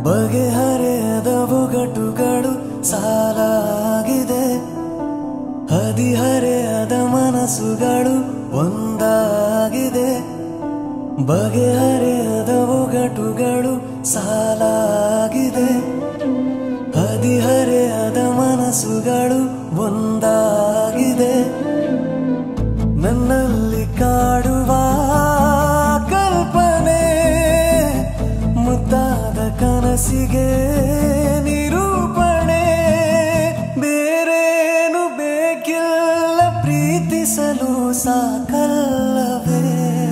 ಬಗೆಹರೆಯದ ಒಗಟುಗಳು ಸಾಲಾಗಿದೆ ಹದಿಹರೆಯದ ಮನಸ್ಸುಗಳು ಒಂದಾಗಿದೆ ಬಗೆಹರೆಯದ ಒಗಟುಗಳು ಸಾಲಾಗಿದೆ ಹದಿಹರೆಯದ ಮನಸ್ಸುಗಳು ಒಂದಾಗಿದೆ ನನ್ನಲ್ಲಿ ಕಾಡುವ ಕಲ್ಪನೆ ಮುದ್ದಾದ ಕನಸಿಗೆ ನಿರೂಪಣೆ ಬೇರೇನು ಬೇಕಿಲ್ಲ ಪ್ರೀತಿಸಲು ಸಾಕಲ್ಲವೇ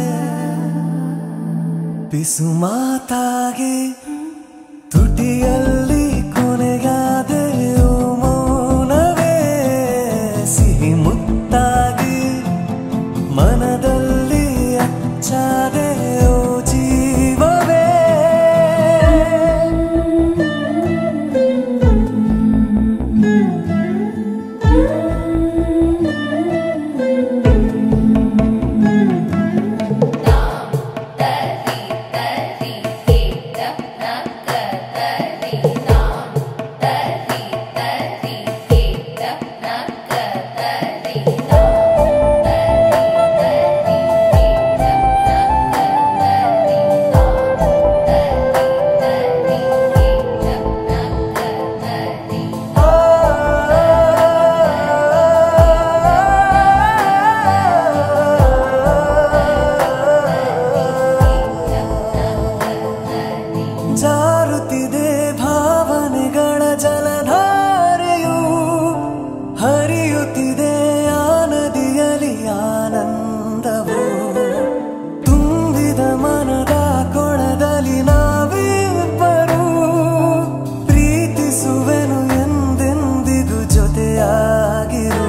ಪಿಸು ಮಾತಾಗಿ ತುಟಿಯಲ್ಲಿ ಕೊನೆಗಾದೆಯೋ ಮೌನವೇ ಸಿಹಿ ಮುತ್ತಾಗಿ ಮನದಲ್ಲಿ ಅಚ್ಚಾದೆಯೋ ಜೀವವೇ ಜಾರುತ್ತಿದೆ ಭಾವನೆಗಳ ಜಲಧಾರೆಯು ಹರಿಯುತ್ತಿದೆ ಆ ನದಿಯಲ್ಲಿ ಆನಂದವು ತುಂಬಿದ ಮನದ ಕೊಳದಲ್ಲಿ ನಾವಿಬ್ಬರು ಪ್ರೀತಿಸುವೆನು ಎಂದೆಂದಿಗೂ ಜೊತೆಯಾಗಿರು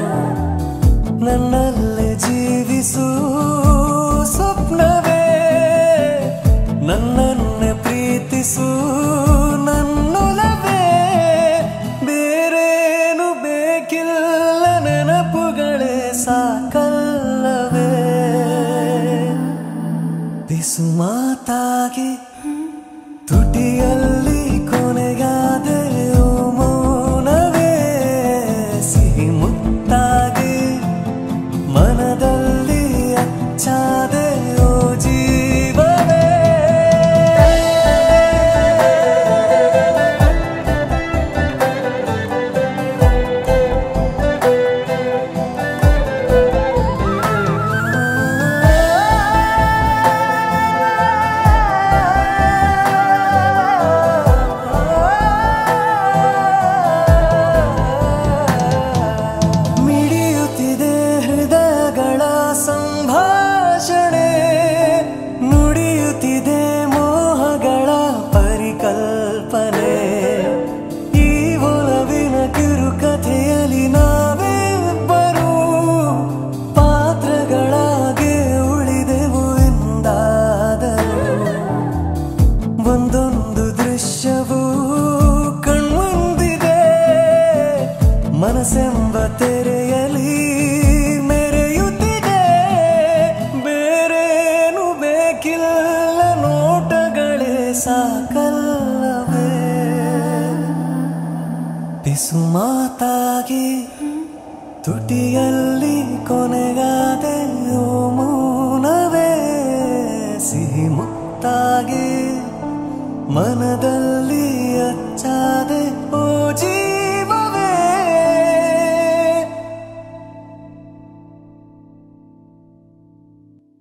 ನನ್ನಲ್ಲೇ ಜೀವಿಸು ಸ್ವಪ್ನವೇ ನನ್ನನ್ನೇ ಪ್ರೀತಿಸು ನನ್ನೊಲವೇ ಬೇರೇನು ಬೇಕಿಲ್ಲ ನೆನಪುಗಳೇ ಸಾಕಲ್ಲವೇ ಬಿಸು ಮಾತಾಗಿ ತುಟಿಯಲ್ಲಿ ಕೊನೆಗಾದೆಯೋ ಮೌನವೇ ಸಿಹಿ ಮುತ್ತಾಗಿ ಮನದಲ್ಲಿ ಅಚ್ಚಾದೆಯೋ ಜೀವವೇ ಮಿಡಿಯುತ್ತಿದೆ ಹೃದಯಗಳ ಸಂಭಾಷಣೆ ನುಡಿಯುತ್ತಿದೆ ಮೋಹಗಳ ಪರಿಕಲ್ಪನೆ ಈ ಒಲವಿನ ಕಿರುಕಥೆಯಲ್ಲಿ ನಾವಿಬ್ಬರು ಪಾತ್ರಗಳಾಗೆ ಉಳಿದೆವು ಎಂದಾದರು ಒಂದೊಂದು ದೃಶ್ಯವೂ ಕಣ್ಮುಂದಿದೆ ಮನಸ್ಸೆಂಬ ತೆರೆಯಲಿ ಮೆರೆಯುತ್ತಿದೆ ಬೇರೇನು ಬೇಕಿಲ್ಲ ನೋಟಗಳೇ ಸಾಕಲ್ಲವೇ ಪಿಸು ಮಾತಾಗಿ ತುಟಿಯಲ್ಲಿ ಕೊನೆಗ